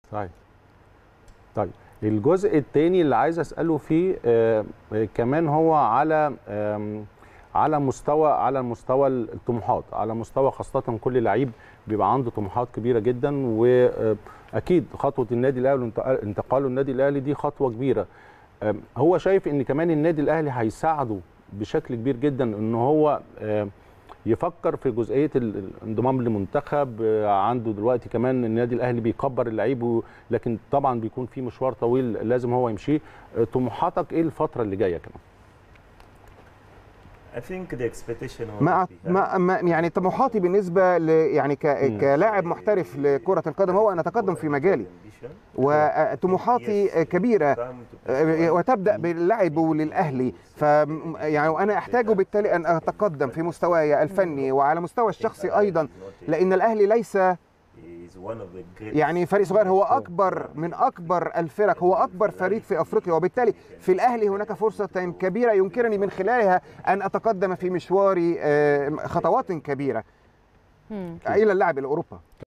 طيب طيب الجزء الثاني اللي عايز اساله فيه آه آه، كمان هو على آم، على مستوى على مستوى الطموحات على مستوى خاصه كل لعيب بيبقى عنده طموحات كبيره جدا واكيد خطوه النادي الاهلي وانتقال- انتقاله النادي الاهلي دي خطوه كبيره آم، هو شايف ان كمان النادي الاهلي هيساعده بشكل كبير جدا ان هو آم، يفكر في جزئيه ال- الانضمام لمنتخب آه، عنده دلوقتي كمان النادي الاهلي بيكبر اللعيب و- لكن طبعا بيكون في مشوار طويل لازم هو يمشيه آه، طموحاتك ايه الفتره اللي جايه كمان I think the expectation was مع that we مع مع- يعني طموحاتي بالنسبه ل يعني ك مم. كلاعب محترف لكره القدم هو ان اتقدم في مجالي وطموحاتي كبيره وتبدا باللعب للاهلي ف يعني وانا احتاج بالتالي ان اتقدم في مستواي الفني وعلى مستوى الشخصي ايضا لان الاهلي ليس يعني فريق صغير هو اكبر من اكبر الفرق هو اكبر فريق في افريقيا وبالتالي في الاهلي هناك فرصه كبيره يمكنني من خلالها ان اتقدم في مشواري آه، خطوات كبيره الى اللعب لاوروبا